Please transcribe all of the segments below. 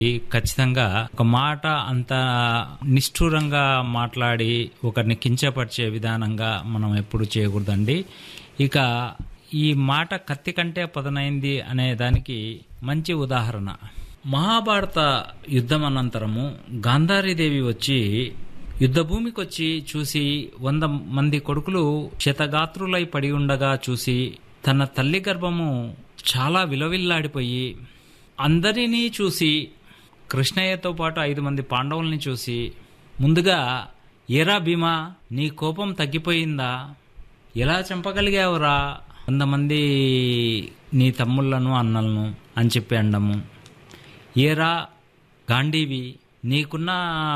ఈ ఖచ్చితంగా ఒక మాట అంత నిష్ఠూరంగా మాట్లాడి ఒకరిని కించపరిచే విధానంగా మనం ఎప్పుడు చేయకూడదండి ఇక ఈ మాట కత్తి కంటే పదనైంది అనే దానికి మంచి ఉదాహరణ మహాభారత యుద్ధం అనంతరము గాంధారీదేవి వచ్చి యుద్ధభూమికి వచ్చి చూసి వంద మంది కొడుకులు శతగాత్రులై పడి ఉండగా చూసి తన తల్లి గర్భము చాలా విలవిల్లాడిపోయి అందరినీ చూసి కృష్ణయ్యతో పాటు ఐదు మంది పాండవుల్ని చూసి ముందుగా ఏరా భీమా నీ కోపం తగ్గిపోయిందా ఎలా చంపగలిగావురా వంద మంది నీ తమ్ముళ్ళను అన్నలను అని చెప్పి అండము ఏరా గాంధీవి నీకున్న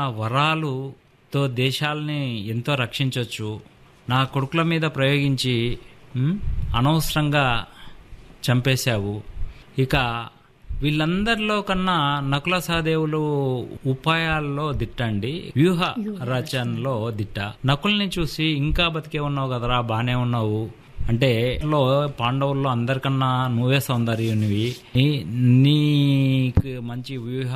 వరాలుతో దేశాలని ఎంతో రక్షించవచ్చు నా కొడుకుల మీద ప్రయోగించి ఉమ్, అనవసరంగా చంపేశావు ఇక వీళ్ళందరిలో కన్నా నకుల సహదేవులు ఉపాయాల్లో దిట్టండి వ్యూహ రచనలో దిట్ట నకుల్ని చూసి ఇంకా బతికే ఉన్నావు కదరా బానే ఉన్నావు అంటే లో పాండవుల్లో అందరికన్నా నువ్వే సౌందర్యునివి నీ- నీకు మంచి వ్యూహ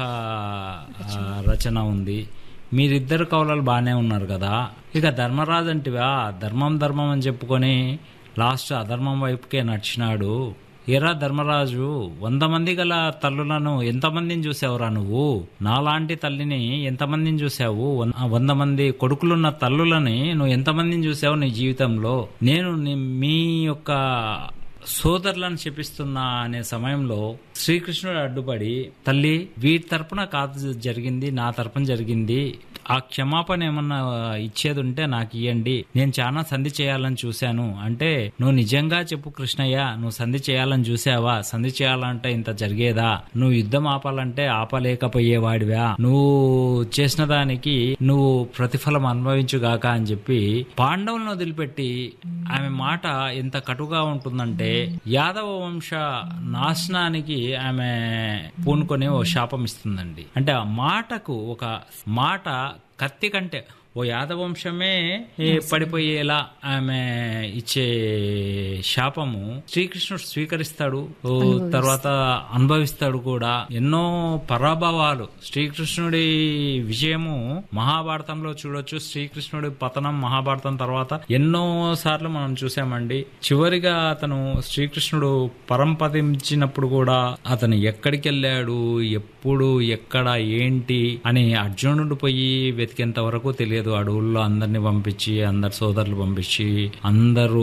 ఆ, రచన ఉంది మీరిద్దరు కవులలు బాగానే ఉన్నారు కదా ఇక ధర్మరాజు అంటివా ధర్మం ధర్మం అని చెప్పుకొని లాస్ట్ అధర్మం వైపుకే నడిచినాడు ఏరా ధర్మరాజు వంద మంది గల తల్లులను ఎంతమందిని చూసావురా నువ్వు నాలాంటి తల్లిని ఎంతమందిని చూసావు వన్- వంద మంది కొడుకులున్న తల్లులని నువ్వు ఎంతమందిని చూసావు నీ జీవితంలో నేను నీ- మీ యొక్క సోదరులను చెప్పిస్తున్నా అనే సమయంలో శ్రీకృష్ణుడు అడ్డుపడి తల్లి వీటి తరపున కాదు జరిగింది నా తరపున జరిగింది ఆ క్షమాపణ ఏమన్నా ఇచ్చేది ఉంటే నాకు ఇవ్వండి నేను చాలా సంధి చేయాలని చూశాను అంటే నువ్వు నిజంగా చెప్పు కృష్ణయ్య నువ్వు సంధి చేయాలని చూసావా సంధి చేయాలంటే ఇంత జరిగేదా నువ్వు యుద్ధం ఆపాలంటే ఆపలేకపోయేవాడివా నువ్వు చేసిన దానికి నువ్వు ప్రతిఫలం అనుభవించుగాక అని చెప్పి పాండవులను వదిలిపెట్టి ఆమె మాట ఎంత కటుగా ఉంటుందంటే యాదవ వంశ నాశనానికి ఆమె పూనుకొని ఓ శాపం ఇస్తుందండి అంటే ఆ మాటకు ఒక మాట కత్తి కంటే ఓ యాదవంశమే ఏ పడిపోయేలా ఆమె ఇచ్చే శాపము శ్రీకృష్ణుడు స్వీకరిస్తాడు ఓ తర్వాత అనుభవిస్తాడు కూడా ఎన్నో పరాభవాలు శ్రీకృష్ణుడి విజయము మహాభారతంలో చూడొచ్చు శ్రీకృష్ణుడి పతనం మహాభారతం తర్వాత ఎన్నో సార్లు మనం చూసామండి చివరిగా అతను శ్రీకృష్ణుడు పరంపదించినప్పుడు కూడా అతను ఎక్కడికి వెళ్ళాడు ఎప్పుడు ఎక్కడ ఏంటి అని అర్జునుడు పోయి వెతికేంత వరకు తెలియదు అడవుల్లో అందరిని పంపించి అందరి సోదరులు పంపించి అందరూ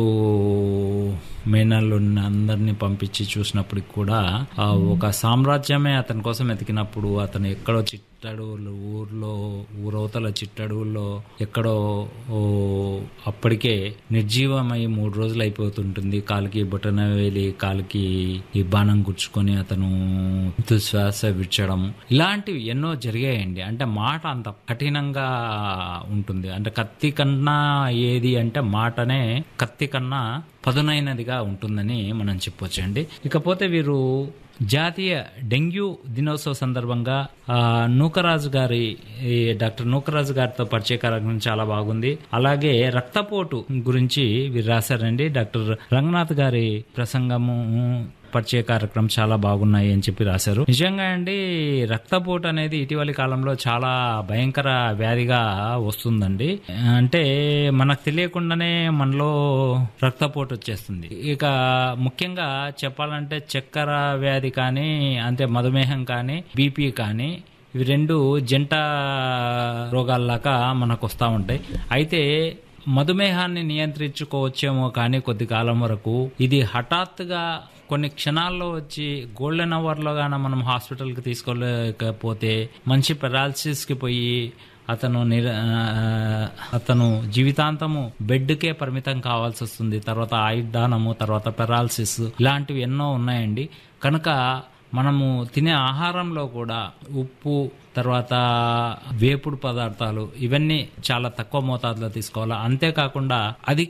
మేనల్లు అందరిని పంపించి చూసినప్పటికి కూడా ఆ ఒక సామ్రాజ్యమే అతని కోసం వెతికినప్పుడు అతను ఎక్కడో చిట్టడవులు ఊర్లో ఊరవతల చిట్టడవుల్లో ఎక్కడో ఓ అప్పటికే నిర్జీవమై మూడు రోజులు అయిపోతుంటుంది కాలికి బొటన వేలి కాలికి ఈ బాణం గుచ్చుకొని అతను శ్వాస విడ్చడం ఇలాంటివి ఎన్నో జరిగాయండి అంటే మాట అంత కఠినంగా ఉంటుంది అంటే కత్తి కన్నా ఏది అంటే మాటనే కత్తి కన్నా పదునైనదిగా ఉంటుందని మనం చెప్పొచ్చండి ఇకపోతే వీరు జాతీయ డెంగ్యూ దినోత్సవ సందర్భంగా ఆ, నూకరాజు గారి ఈ డాక్టర్ నూకరాజు గారితో పరిచయ కార్యక్రమం చాలా బాగుంది అలాగే రక్తపోటు గురించి వీరు రాశారండి డాక్టర్ రంగనాథ్ గారి ప్రసంగము పరిచయ కార్యక్రమం చాలా బాగున్నాయి అని చెప్పి రాశారు నిజంగా అండి రక్తపోటు అనేది ఇటీవలి కాలంలో చాలా భయంకర వ్యాధిగా వస్తుందండి అంటే మనకు తెలియకుండానే మనలో రక్తపోటు వచ్చేస్తుంది ఇక ముఖ్యంగా చెప్పాలంటే చక్కెర వ్యాధి కానీ అంటే మధుమేహం కానీ బీపీ కానీ ఇవి రెండు జంట రోగాల్లాగా మనకు వస్తూ ఉంటాయి అయితే మధుమేహాన్ని నియంత్రించుకోవచ్చేమో కానీ కొద్ది కాలం వరకు ఇది హఠాత్తుగా కొన్ని క్షణాల్లో వచ్చి గోల్డెన్ అవర్లో గాన మనం హాస్పిటల్కి తీసుకోలేకపోతే మంచి పెరాలసిస్కి పోయి అతను నిర ఆ, అతను జీవితాంతము బెడ్కే పరిమితం కావాల్సి వస్తుంది తర్వాత ఆయుర్దానము తర్వాత పెరాలసిస్ ఇలాంటివి ఎన్నో ఉన్నాయండి కనుక మనము తినే ఆహారంలో కూడా ఉప్పు తర్వాత వేపుడు పదార్థాలు ఇవన్నీ చాలా తక్కువ మోతాదులో తీసుకోవాలి అంతేకాకుండా అధిక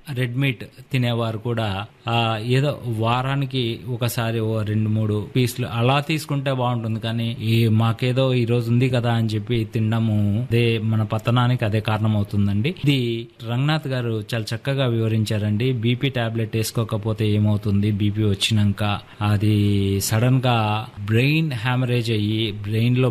రెడ్ మీట్ తినేవారు కూడా ఆ, ఏదో వారానికి ఒకసారి ఓ రెండు మూడు పీసులు అలా తీసుకుంటే బాగుంటుంది కానీ ఈ మాకేదో ఈ రోజు ఉంది కదా అని చెప్పి తినడము అదే మన పతనానికి అదే కారణం అవుతుందండి ఇది రంగనాథ్ గారు చాలా చక్కగా వివరించారండి బీపీ టాబ్లెట్ వేసుకోకపోతే ఏమవుతుంది బీపీ వచ్చినాక అది సడన్ గా బ్రెయిన్ హ్యామరేజ్ అయ్యి బ్రెయిన్ లో